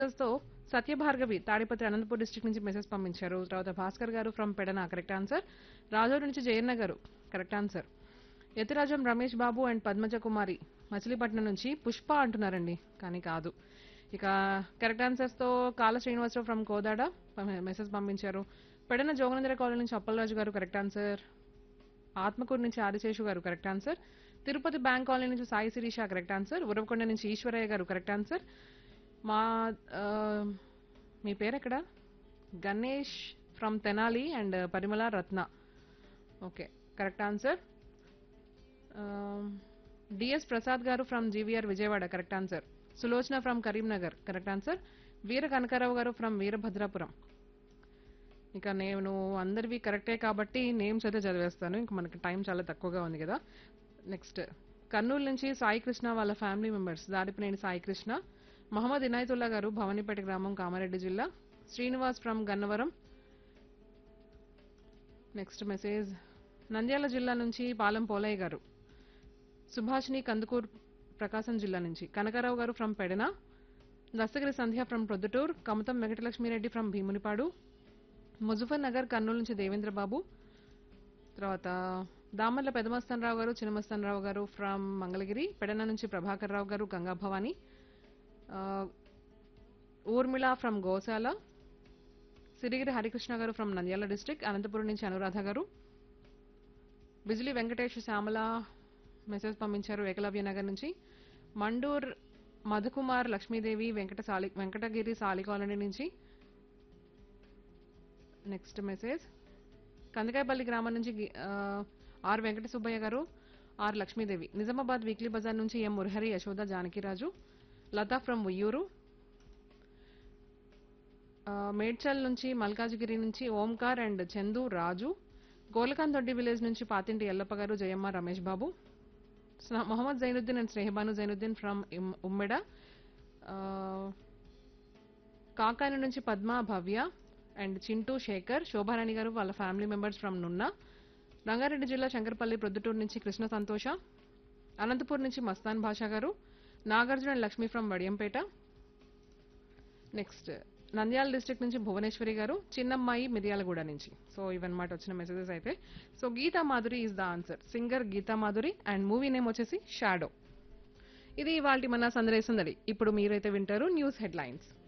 తో సత్యభార్గవి తాడిపత్రి అనంతపూర్ డిస్ట్రిక్ట్ నుంచి మెసేజ్ పంపించారు తర్వాత Bhaskar garu from Pedana correct answer Rajodu నుంచి Jayanna garu correct answer Yathirajam Ramesh Babu and Padmaja Kumari Machilipatnam నుంచి పుష్ప అంటున్నారండి కానీ కాదు ఇక కరెక్ట్ ఆన్సర్స్ తో కాల శ్రీనివాసరావు ఫ్రమ్ కోదాడ మెసేజ్ పంపించారు పెడన జోగనందర కాలనీ నుంచి అప్పలరాజు గారు కరెక్ట్ ఆన్సర్ ఆత్మకూరు నుంచి Adiseshu garu correct answer Tirupati bank colony నుంచి సాయి శిరీష కరెక్ట్ ఆన్సర్ ఉరవకొండ నుంచి ఈశ్వరయ్య గారు కరెక్ట్ ఆన్సర్ మా ఆ, మీ పేరు ఎక్కడ Ganesh from Tenali and Parimala Ratna okay correct answer D S Prasad garu from G V R Vijayawada correct answer Sulochana from Karimnagar correct answer Veera Kanakarao garu from Veerabhadrapuram ఇక నేను అందరివి కరెక్టే కాబట్టి నేమ్స్ అయితే చదివేస్తాను ఇంక మనకి టైం చాలా తక్కువగా ఉంది కదా నెక్స్ట్ కర్నూలు నుంచి సాయి కృష్ణ వాళ్ళ ఫ్యామిలీ మెంబర్స్ దాడిపినేని సాయి కృష్ణ మహమ్మద్ ఇనాయతుల్లా గారు భవానీపేట గ్రామం కామారెడ్డి జిల్లా Srinivas from Gannavaram next message Nandyal జిల్లా నుంచి పాలెం పోలయ్య గారు సుభాషిని కందుకూర్ ప్రకాశం జిల్లా నుంచి Kanakarao garu from Pedana Dastagiri Sandhya from Proddatur Kamatham Venkatalakshmireddy from Bheemunipadu Muzaffar Nagar Kurnool నుంచి దేవేంద్ర బాబు తర్వాత దామర్ల పెదమస్తనరావు గారు చిన్నమస్తనరావు గారు ఫ్రమ్ మంగళగిరి పెడన నుంచి ప్రభాకర్ రావు గారు గంగా భవాని ఆ, ఊర్మిళ ఫ్రమ్ గోశాల సిరిగిరి హరికృష్ణ గారు ఫ్రమ్ నంద్యాల డిస్ట్రిక్ట్ అనంతపురం నుంచి అనురాధ గారు బిజిలి వెంకటేష్ శ్యామల మెసేజ్ పంపించారు ఏకలవ్య నగర్ నుంచి మండూర్ మధుకుమార్ లక్ష్మీదేవి వెంకట సాలి వెంకటగిరి సాలి కాలనీ నుంచి నెక్స్ట్ మెసేజ్ కందకాయపల్లి గ్రామం నుంచి గి- ఆ, are Venkata Subbaiah garu R Lakshmidevi Nizamabad weekly బజార్ నుంచి ఎం మురహరి యశోద జానకిరాజు లతా ఫ్రమ్ ఉయ్యూరు ఆ, మేడ్చల్ నుంచి మల్కాజ్గిరి నుంచి ఓంకార్ అండ్ చందు రాజు గోలకాన్ దొడ్డి విలేజ్ నుంచి పాతింటి ఎల్లప్ప గారు జయమ్మ రమేష్ బాబు స్న- మొహమ్మద్ జైనుద్దీన్ అండ్ స్నేహబాను జైనుద్దీన్ ఫ్రమ్ ఉమ్మెడ ఆ, కాకాని నుంచి పద్మ భవ్య అండ్ చింటూ శేఖర్ శోభారాణి గారు వాళ్ళ ఫ్యామిలీ మెంబర్స్ ఫ్రమ్ నున్న రంగారెడ్డి జిల్లా శంకరపల్లి ప్రొద్దుటూరు నుంచి కృష్ణ సంతోష అనంతపూర్ నుంచి Mastan Basha garu Nagarjuna and Lakshmi from Vadiyampeta next Nandyal district నుంచి భువనేశ్వరి గారు చిన్నమ్మాయి మిర్యాలగూడ నుంచి సో ఇవన్నమాట వచ్చిన మెసేజెస్ అయితే so Geetha Madhuri is the answer singer Geetha Madhuri and movie name వచ్చేసి షాడో ఇది ఇవాళ మన సందరేసందడి ఇప్పుడు మీరైతే వింటారు న్యూస్ హెడ్లైన్స్